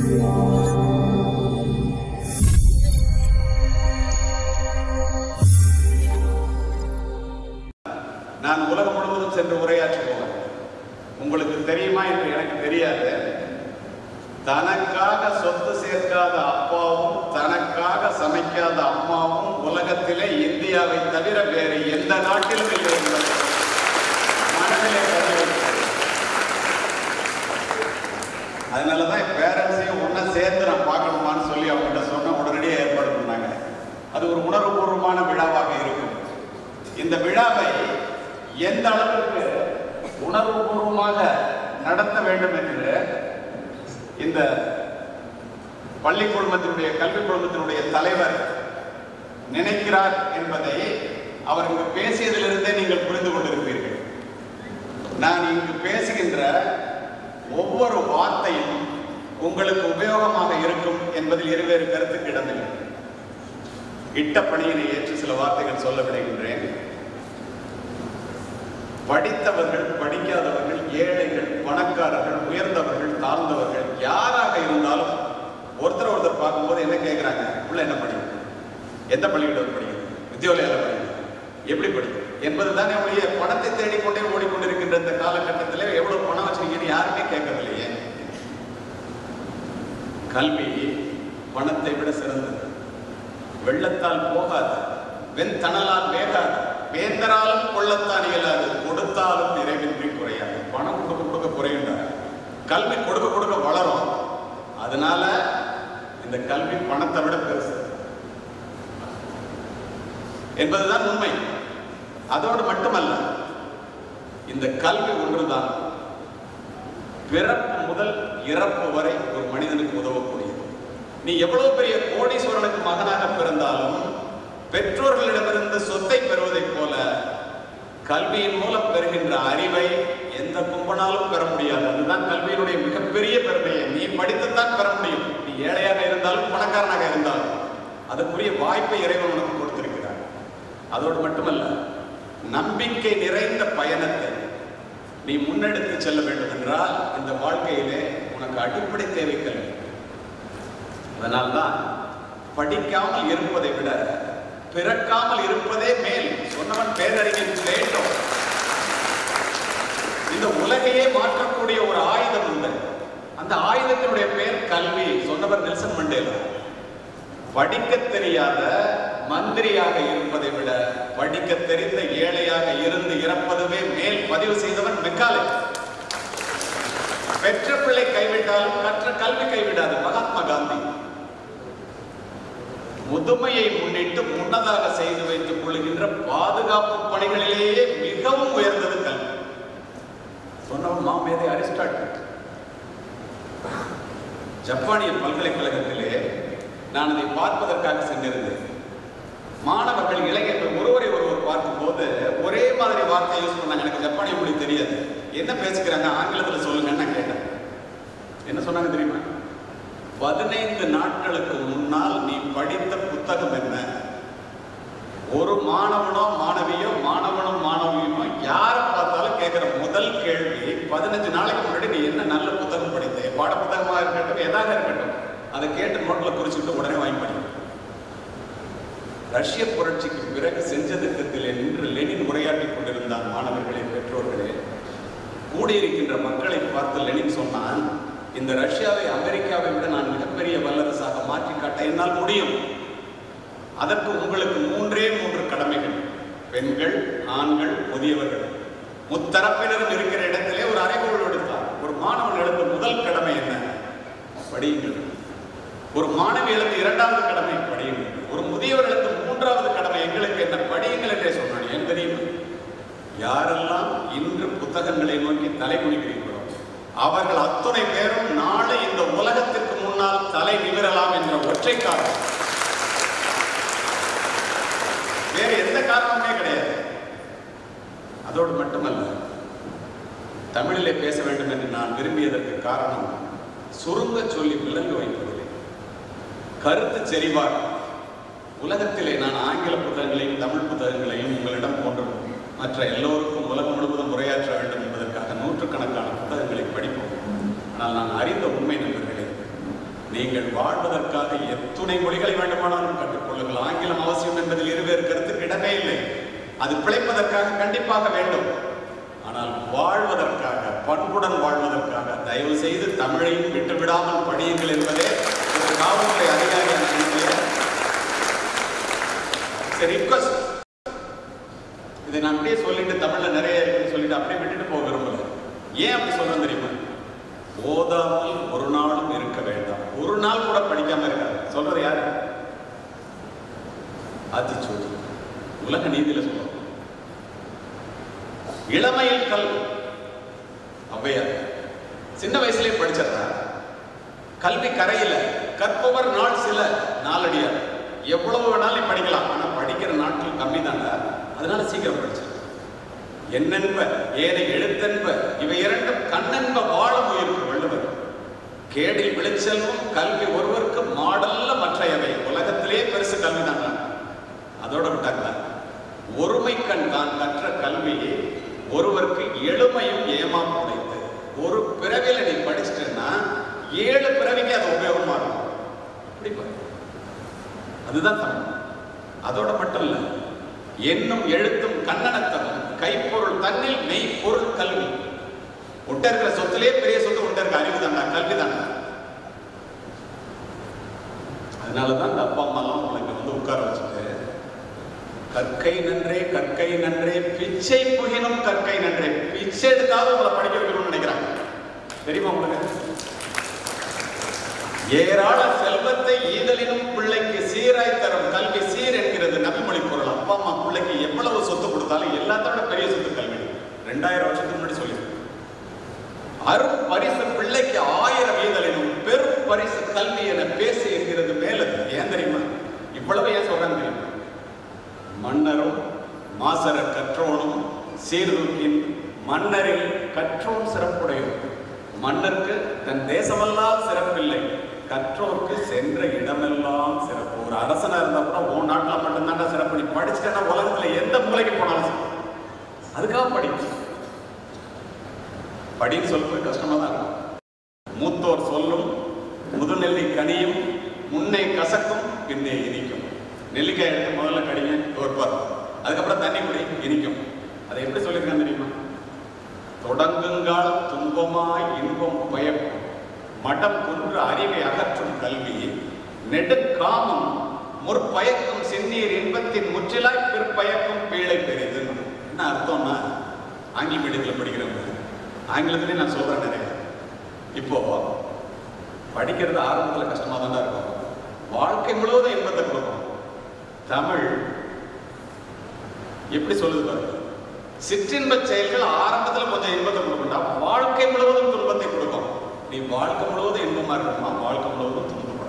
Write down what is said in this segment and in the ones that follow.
நான் உலகம் முழுவதும் சென்று உரையாற்றுவோம் உங்களுக்கு தெரியுமா என்று எனக்கு தெரியாது தனக்காக சொத்து சேர்க்காத அப்பாவும் தனக்காக சமைக்காத அம்மாவும் உலகத்திலே இந்தியாவை தவிர வேறு எந்த நாட்டிலும் இல்லை என்பதை மனதிலே பதிவு வைக்கிறேன். அதனாலதான் என் பேரண்ட்ஸையும் ஒன்றா சேர்த்து நான் பார்க்கணுமான்னு சொல்லி அவங்ககிட்ட சொன்ன உடனடியே ஏற்பாடு பண்ணாங்க அது ஒரு உணர்வுபூர்வமான விழாவாக இருக்கும் இந்த விழாவை எந்த அளவுக்கு உணர்வுபூர்வமாக நடத்த வேண்டும் என்று இந்த பள்ளி குழுமத்தினுடைய கல்வி குழுமத்தினுடைய தலைவர் நினைக்கிறார் என்பதை அவர் இங்கு பேசியதிலிருந்தே நீங்கள் புரிந்து கொண்டிருப்பீர்கள் நான் இங்கு பேசுகின்ற ஒவ்வொரு வார்த்தையும் உங்களுக்கு உபயோகமாக இருக்கும் என்பதில் இருவேறு கருத்துக்கு இடமில்லை இட்ட பணியினை ஏற்று சில வார்த்தைகள் சொல்ல விடுகின்றேன் படித்தவர்கள் படிக்காதவர்கள் ஏழைகள் பணக்காரர்கள் உயர்ந்தவர்கள் தாழ்ந்தவர்கள் யாராக இருந்தாலும் ஒருத்தர் ஒருத்தர் பார்க்கும்போது என்ன கேட்குறாங்க உள்ள என்ன படிக்கும் எந்த பள்ளிக்கூடம் படிக்கும் வித்யோலயாவில் படிக்கும் எப்படி படிக்கும் என்பது தானே ஒழிய பணத்தை தேடிக்கொண்டே ஓடிக்கொண்டிருக்கின்ற இந்த காலகட்டத்தில் எவ்வளவு பணம் வச்சிருக்கீங்கன்னு யாருமே கேட்கவில்லையே கல்வி பணத்தை விட சிறந்தது வெள்ளத்தால் போகாது வெண்தணலால் வேகாது வேந்தராலும் கொள்ளத்தான் இயலாது கொடுத்தாலும் நிறைவின்றி குறையாது பணம் கொடுக்க கொடுக்க குறையுண்டாங்க கல்வி கொடுக்க கொடுக்க வளரும் அதனால இந்த கல்வி பணத்தை விட பெருசு என்பதுதான் உண்மை அதோடு மட்டுமல்ல இந்த கல்வி ஒன்றுதான் பிறப்பு முதல் இறப்பு வரை ஒரு மனிதனுக்கு உதவக்கூடியது நீ எவ்வளவு பெரிய கோடீஸ்வரனுக்கு மகனாக பிறந்தாலும் பெற்றோர்களிடமிருந்து சொத்தை பெறுவதைப் போல கல்வியின் மூலம் பெறுகின்ற அறிவை எந்த கும்பனாலும் பெற முடியாது அதுதான் கல்வியினுடைய மிகப்பெரிய பெருமையை நீ படித்துத்தான் பெற முடியும் நீ ஏழையாக இருந்தாலும் பணக்காரனாக இருந்தாலும் அதுக்குரிய வாய்ப்பை இறைவன் உனக்கு கொடுத்திருக்கிறார் அதோடு மட்டுமல்ல நம்பிக்கை நிறைந்த பயணத்தை நீ முன்னெடுத்து செல்ல வேண்டும் என்றால் இந்த வாழ்க்கையிலே உனக்கு அடிப்படை தேவை கல்வி அதனால்தான் படிக்காமல் இருப்பதை விட பிறக்காமல் இருப்பதே மேல் சொன்னவன் பேரறிஞன் பிளேட்டோ இந்த உலகையே மாற்றக்கூடிய ஒரு ஆயுதம் உண்டு அந்த ஆயுதத்தினுடைய பெயர் கல்வி சொன்னவர் நெல்சன் மண்டேலா படிக்க தெரியாத மந்திரியாக இருப்பதை விட படிக்க தெரிந்த ஏழையாக இருந்து இறப்பதுவே மேல் பதிவு செய்தவன் மெக்காலே பெற்ற பிள்ளை கைவிட்டாலும் கற்ற கல்வி கைவிடாது மகாத்மா காந்தி முதுமையை முன்னிட்டு முன்னதாக செய்து வைத்துக் கொள்கின்ற பாதுகாப்பு பணிகளிலேயே மிகவும் உயர்ந்தது கல்வி சொன்னவன் மாமேதை அரிஸ்டாட்டில் ஜப்பானிய பல்கலைக்கழகத்திலே நான் அதை பார்ப்பதற்காக சென்றிருந்தேன் மாணவர்கள் இளைஞர்கள் ஒருவரை ஒருவர் பார்க்கும்போது ஒரே மாதிரி வார்த்தை யூஸ் பண்ணாங்க எனக்கு ஜப்பானிய மொழி தெரியாது என்ன பேசுகிறாங்க ஆங்கிலத்தில் சொல்லுங்கன்னு நான் கேட்டேன் என்ன சொன்னாங்க தெரியுமா பதினைந்து நாட்களுக்கு முன்னால் நீ படித்த புத்தகம் என்ன ஒரு மாணவனோ மாணவியோ மாணவனும் மாணவியுமோ யாரை பார்த்தாலும் கேட்கிற முதல் கேள்வி பதினஞ்சு நாளைக்கு முன்னாடி நீ என்ன நல்ல புத்தகம் படித்த பாட புத்தகமாக இருக்கட்டும் எதாக இருக்கட்டும் அதை கேட்டு நோட்ல குறிச்சுட்டு உடனே வாங்கி படி ரஷ்ய புரட்சிக்கு பிறகு செஞ்ச திட்டத்திலே நின்று லெனின் உரையாற்றிக் கொண்டிருந்தான் மாணவர்களே பெற்றோர்களே கூடியிருக்கின்ற மக்களை பார்த்து லெனின் சொன்னான் இந்த ரஷ்யாவை அமெரிக்காவை விட நான் மிகப்பெரிய வல்லரசாக மாற்றி காட்ட என்னால் முடியும் அதற்கு உங்களுக்கு மூன்றே மூன்று கடமைகள் பெண்கள் ஆண்கள் முதியவர்கள் முத்தரப்பினரும் இருக்கிற இடத்திலே ஒரு அறைகோள் எடுத்தார் ஒரு மாணவன் எழுந்த முதல் கடமை என்ன படியுங்கள் ஒரு மாணவி எழுந்த இரண்டாவது கடமை படியுங்கள் ஒரு முதியவர் எழுந்த மூன்றாவது கடமை எங்களுக்கு என்ன படியுங்கள் என்றே சொன்னான் ஏன் தெரியுமா யாரெல்லாம் இன்று புத்தகங்களை நோக்கி தலைகுனிகிறீர்களோ அவர்கள் அத்துணை பேரும் நாளை இந்த உலகத்திற்கு முன்னால் தலை நிமிரலாம் என்ற ஒற்றை காரணம் வேறு எந்த காரணமுமே கிடையாது அதோடு மட்டுமல்ல தமிழிலே பேச வேண்டும் என்று நான் விரும்பியதற்கு காரணம் சுருங்க சொல்லி விளங்க வைப்பதில்லை கருத்து செறிவார் உலகத்திலே நான் ஆங்கில புத்தகங்களையும் தமிழ் புத்தகங்களையும் உங்களிடம் போன்ற மற்ற எல்லோருக்கும் உலகம் முழுவதும் உரையாற்ற வேண்டும் என்பதற்காக நூற்றுக்கணக்கான புத்தகங்களை படிப்போம் ஆனால் நான் அறிந்த உண்மை நண்பர்களே நீங்கள் வாழ்வதற்காக எத்துணை மொழிகளை வேண்டுமானாலும் கற்றுக்கொள்ளுங்கள் ஆங்கிலம் அவசியம் என்பதில் இருவேறு கருத்துக்கு இடமே இல்லை அது பிழைப்பதற்காக கண்டிப்பாக வேண்டும் ஆனால் வாழ்வதற்காக பண்புடன் வாழ்வதற்காக தயவு செய்து தமிழையும் விட்டுவிடாமல் படியுங்கள் என்பதே ஒரு காவல்துறை அதிகாரியான ரிக்வஸ்ட் இதை நான் அப்படியே சொல்லிட்டு தமிழ்ல நிறைய இருக்குன்னு சொல்லிட்டு அப்படியே விட்டுட்டு போக விரும்பல ஏன் அப்படி சொல்றேன் தெரியுமா ஓதாமல் ஒரு நாளும் இருக்க வேண்டாம் ஒரு நாள் கூட படிக்காம இருக்காது சொல்றது யாரு ஆத்திச்சூடி உலக நீதியில சொல்றோம் இளமையில் கல்வி ஔவையார் சின்ன வயசுலயே படிச்சிடறா கல்வி கரையில கற்பவர் நாள் சில நாளடியார் எவ்வளவு வேணாலும் படிக்கலாம் ஆனா படிக்கிற நாட்கள் கம்மி அதனால சீக்கிரம் படிச்சு என்னென்ப ஏனை எழுத்தென்ப இவை இரண்டும் கண்ணென்ப வாழ முயற்சி வள்ளுவர் கேடில் விளைச்செல்வம் கல்வி ஒருவருக்கு மாடல்ல மற்றையவை உலகத்திலே பெருசு கல்வி தான் அதோட விட்டாங்களா ஒருமை கண் தான் கற்ற கல்வியை ஒருவருக்கு எளிமையும் ஏமாம் உடைத்து ஒரு பிறவியில நீ படிச்சிட்டேன்னா ஏழு பிறவிக்கு அது உபயோகமா இருக்கும் இப்படி பாரு. அதுதான் தமிழ் அதோட மட்டும் இல்ல என்னும் எழுத்தும் கண்ணனத்தமும் கைப்பொருள் தன்னில் மெய்ப்பொருள் கல்வி உட்ட இருக்கிற சொத்திலே பெரிய சொத்து உட்ட இருக்க அறிவு தாண்டா கல்வி தாண்டா அதனாலதான் இந்த அப்பா அம்மா எல்லாம் உங்களை இங்க வந்து உட்கார வச்சுட்டு கற்கை நன்றே கற்கை நன்றே பிச்சை புகினும் கற்கை நன்றே பிச்சை எடுக்காத உங்களை படிக்க வைக்கணும்னு நினைக்கிறாங்க தெரியுமா உங்களுக்கு ஏராள செல்வத்தை ஈதலினும் பிள்ளைக்கு சீராய் தரும் கல்வி சீர் என்கிறது நபிமொழி பொருள் அப்பா அம்மா பிள்ளைக்கு எவ்வளவு சொத்து கொடுத்தாலும் எல்லாத்தோட பெரிய சொத்து கல்வி ரெண்டாயிரம் வருஷத்துக்கு முன்னாடி சொல்லி அரும் பரிசு பிள்ளைக்கு ஆயிரம் ஈதலினும் பெரும் பரிசு கல்வி என பேசி என்கிறது மேலது ஏன் தெரியுமா இவ்வளவு ஏன் சொல்றாங்க தெரியுமா மன்னரும் மாசர கற்றோனும் சீர்தூக்கின் மன்னரில் கற்றோன் சிறப்புடையோர் மன்னருக்கு தன் தேசமெல்லாம் சிறப்பில்லை கற்றோருக்கு சென்ற இடமெல்லாம் சிறப்பு ஒரு அரசனா இருந்தா கூட உன் நாட்டுல மட்டும்தான்டா சிறப்பு நீ படிச்சுட்டேன்னா உலகத்துல எந்த மூலைக்கு போனாலும் சரி. அதுக்காக படி படின்னு சொல்றது கஷ்டமா தான் இருக்கும் மூத்தோர் சொல்லும் முதுநெல்லி கனியும் முன்னை கசக்கும் பின்னே இனிக்கும் நெல்லிக்காய் எடுத்து முதல்ல கடிங்க தோற்பார் அதுக்கப்புறம் தண்ணி குடி இனிக்கும் அதை எப்படி சொல்லியிருக்காங்க தெரியுமா தொடங்குங்கால் துன்பமாய் இன்பம் பயக்கும் மடம் குன்று அறிவை அகற்றும் கல்வி நெடுக்காமம் முற்பயக்கும் செந்நீர் இன்பத்தின் முற்றிலாய் பிற்பயக்கும் பீழை பெரிது என்ன அர்த்தம்னா ஆங்கில மீடியத்தில் படிக்கிறவங்க ஆங்கிலத்திலே நான் சொல்றேன் நிறைய இப்போ படிக்கிறது ஆரம்பத்தில் கஷ்டமா தான் இருக்கும் வாழ்க்கை முழுவதும் இன்பத்தை கொடுக்கும் தமிழ் எப்படி சொல்லுது பாருங்க சிற்றின்ப செயல்கள் ஆரம்பத்துல கொஞ்சம் இன்பத்தை கொடுக்கும்டா வாழ்க்கை முழுவதும் துன்பத்தை கொடுக்கும் நீ வாழ்க்கை முழுவதும் இன்பமா இருக்கணுமா வாழ்க்கை முழுவதும் துன்பப்படும்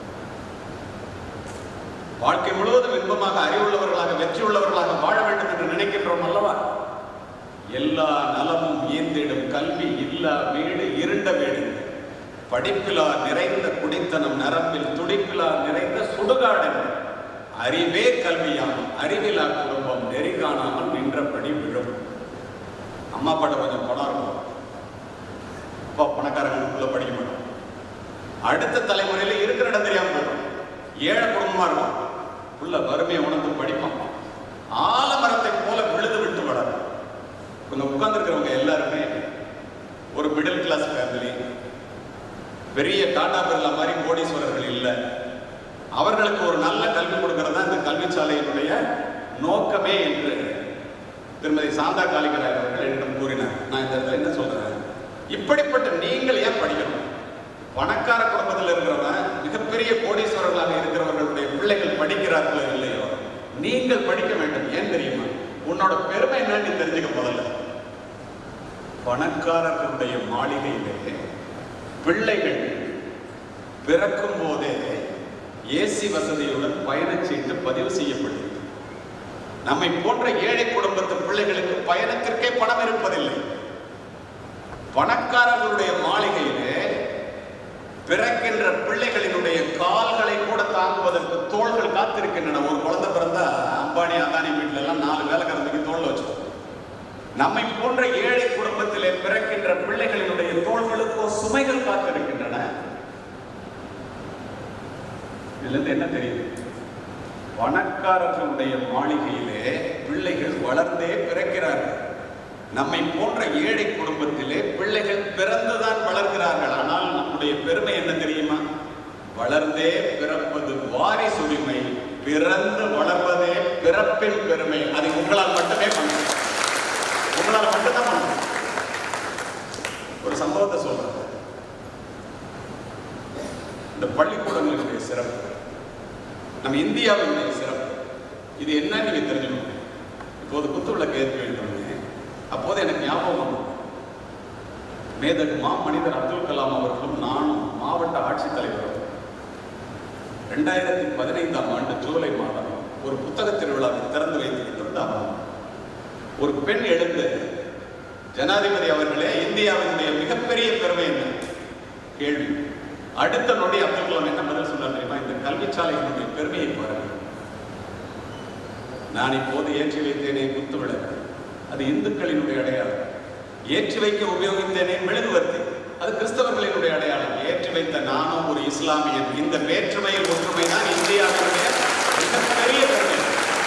வாழ்க்கை முழுவதும் இன்பமாக அறிவுள்ளவர்களாக வெற்றி உள்ளவர்களாக வாழ வேண்டும் என்று நினைக்கின்றோம் அல்லவா எல்லா நலமும் ஈந்திடும் கல்வி இல்லா வீடு இருண்ட வீடு படிப்பிலா நிறைந்த குடித்தனம் நரம்பில் துடிப்பிலா நிறைந்த சுடுகாடு அறிவே கல்வியாம் அறிவிலா குடும்பம் நெறி காணாமல் நின்றபடி விழும் அம்மா அப்பாட்ட கொஞ்சம் பணம் இருக்கும் அப்பா பணக்காரங்களுக்குள்ள படிக்க மாட்டோம் அடுத்த தலைமுறையில இருக்கிற இடம் தெரியாம போயிடும் ஏழை குடும்பமா இருக்கும் உள்ள வறுமையை உணர்ந்து படிப்பான் ஆலமரத்தை போல விழுது விட்டு வளரும் இங்க உட்கார்ந்துருக்கிறவங்க எல்லாருமே ஒரு மிடில் கிளாஸ் ஃபேமிலி பெரிய டாடா பிர்லா மாதிரி கோடீஸ்வரர்கள் இல்லை அவர்களுக்கு ஒரு நல்ல கல்வி கொடுக்கிறது தான் இந்த கல்வி சாலையினுடைய நோக்கமே என்று திருமதி சாந்தா காளிகராய் அவர்கள் என்னிடம் கூறினார் நான் இந்த இடத்துல என்ன சொல்றேன் இப்படிப்பட்ட நீங்கள் ஏன் படிக்கணும் பணக்கார குடும்பத்தில் இருக்கிறவன் மிகப்பெரிய கோடீஸ்வரர்களாக இருக்கிறவர்களுடைய பிள்ளைகள் படிக்கிறார்களோ இல்லையோ நீங்கள் படிக்க வேண்டும் ஏன் தெரியுமா உன்னோட பெருமை என்னன்னு நீ தெரிஞ்சுக்க முதல்ல பணக்காரர்களுடைய மாளிகையிலே பிள்ளைகள் பிறக்கும் போதே ஏசி வசதியுடன் பயணச்சீட்டு பதிவு செய்யப்படுகிறது நம்மை போன்ற ஏழை குடும்பத்து பிள்ளைகளுக்கு பயணத்திற்கே பணம் இருப்பதில்லை பணக்காரர்களுடைய மாளிகையிலே பிறக்கின்ற பிள்ளைகளினுடைய கால்களை கூட தாங்குவதற்கு தோள்கள் காத்திருக்கின்றன ஒரு குழந்தை பிறந்தா அம்பானி அதானி வீட்டுல எல்லாம் நாலு வேலைக்காரத்துக்கு தோல் வச்சிருக்கோம் நம்மை போன்ற ஏழை குடும்பத்திலே பிறக்கின்ற பிள்ளைகளினுடைய தோள்களுக்கோ சுமைகள் காத்திருக்கின்றன இதுல இருந்து என்ன தெரியுது பணக்காரர்களுடைய மாளிகையிலே பிள்ளைகள் வளர்ந்தே பிறக்கிறார்கள் நம்மை போன்ற ஏழை குடும்பத்திலே பிள்ளைகள் பிறந்துதான் வளர்கிறார்கள் ஆனால் நம்முடைய பெருமை என்ன தெரியுமா வளர்ந்தே பிறப்பது வாரிசு உரிமை பிறந்து வளர்வதே பிறப்பின் பெருமை அதை உங்களால் மட்டுமே பண்ண உங்களால் மட்டும்தான் பண்ண ஒரு சம்பவத்தை சொல்றேன் இந்த பள்ளிக்கூடங்களுடைய சிறப்பு நம்ம இந்தியாவினுடைய சிறப்பு இது என்ன நீங்க தெரிஞ்சுக்கணும் இப்போது குத்துவிளக்கு ஏற்க வேண்டும் அப்போது எனக்கு ஞாபகம் வந்தது மேதகு மா மனிதர் அப்துல் கலாம் அவர்களும் நானும் மாவட்ட ஆட்சித்தலைவரும் ரெண்டாயிரத்தி பதினைந்தாம் ஆண்டு ஜூலை மாதம் ஒரு புத்தக திருவிழாவை திறந்து வைத்திருந்தார் ஒரு பெண் எழுந்து ஜனாதிபதி அவர்களே இந்தியாவினுடைய மிகப்பெரிய பெருமை என்ன கேள்வி அடுத்த நொடி அப்துல் கலாம் என்ன பதில் சொன்னார் தெரியுமா இந்த கல்விச்சாலைகளுடைய பெருமையை பாருங்கள் நான் இப்போது ஏற்றி வைத்தேனே குத்து விளக்கு அது இந்துக்களினுடைய அடையாளம் ஏற்றி வைக்க உபயோகித்தேனே மெழுகுவர்த்தி அது கிறிஸ்தவர்களினுடைய அடையாளம் ஏற்றி வைத்த நானும் ஒரு இஸ்லாமியன் இந்த வேற்றுமையில் ஒற்றுமை தான் இந்தியாவினுடைய மிகப்பெரிய பெருமை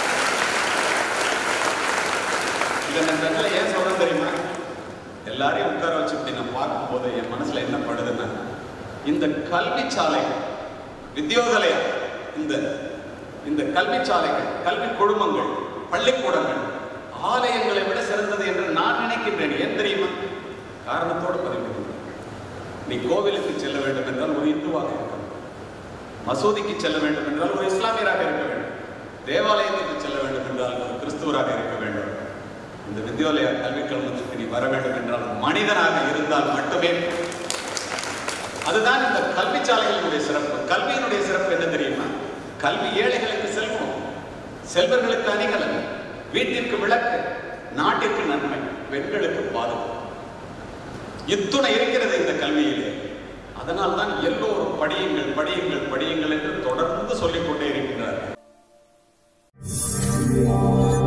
இதை நான் தங்களை ஏன் சொல்றேன் தெரியுமா எல்லாரையும் உட்கார வச்சு இப்படி நான் பார்க்கும்போது என் மனசுல என்ன படுதுன்னா இந்த கல்வி சாலைகள் வித்யோதலயம் இந்த இந்த கல்வி சாலைகள் கல்வி குழுமங்கள் பள்ளிக்கூடங்கள் ஆலயங்களை விட சிறந்தது என்று நான் நினைக்கின்றேன் ஏன் தெரியுமா காரணத்தோடு பதிவு நீ கோவிலுக்கு செல்ல வேண்டும் என்றால் ஒரு இந்துவாக இருக்க வேண்டும் மசூதிக்கு செல்ல வேண்டும் என்றால் ஒரு இஸ்லாமியராக இருக்க வேண்டும் தேவாலயத்துக்கு செல்ல வேண்டும் என்றால் ஒரு கிறிஸ்துவராக இருக்க வேண்டும் இந்த வித்யாலய கல்வி கழகத்துக்கு நீ வர வேண்டும் என்றால் மனிதனாக இருந்தால் மட்டுமே அதுதான் இந்த கல்வி சாலைகளினுடைய சிறப்பு கல்வியினுடைய சிறப்பு என்ன தெரியுமா கல்வி ஏழைகளுக்கு செல்வம் செல்வர்களுக்கு அணிகலன் வீட்டிற்கு விளக்கு நாட்டிற்கு நன்மை பெண்களுக்கு பாதுகாப்பு இத்துணை இருக்கிறது இந்த கல்வியிலே அதனால் தான் எல்லோரும் படியுங்கள் படியுங்கள் படியுங்கள் என்று தொடர்ந்து சொல்லிக் கொண்டே இருக்கிறார்கள்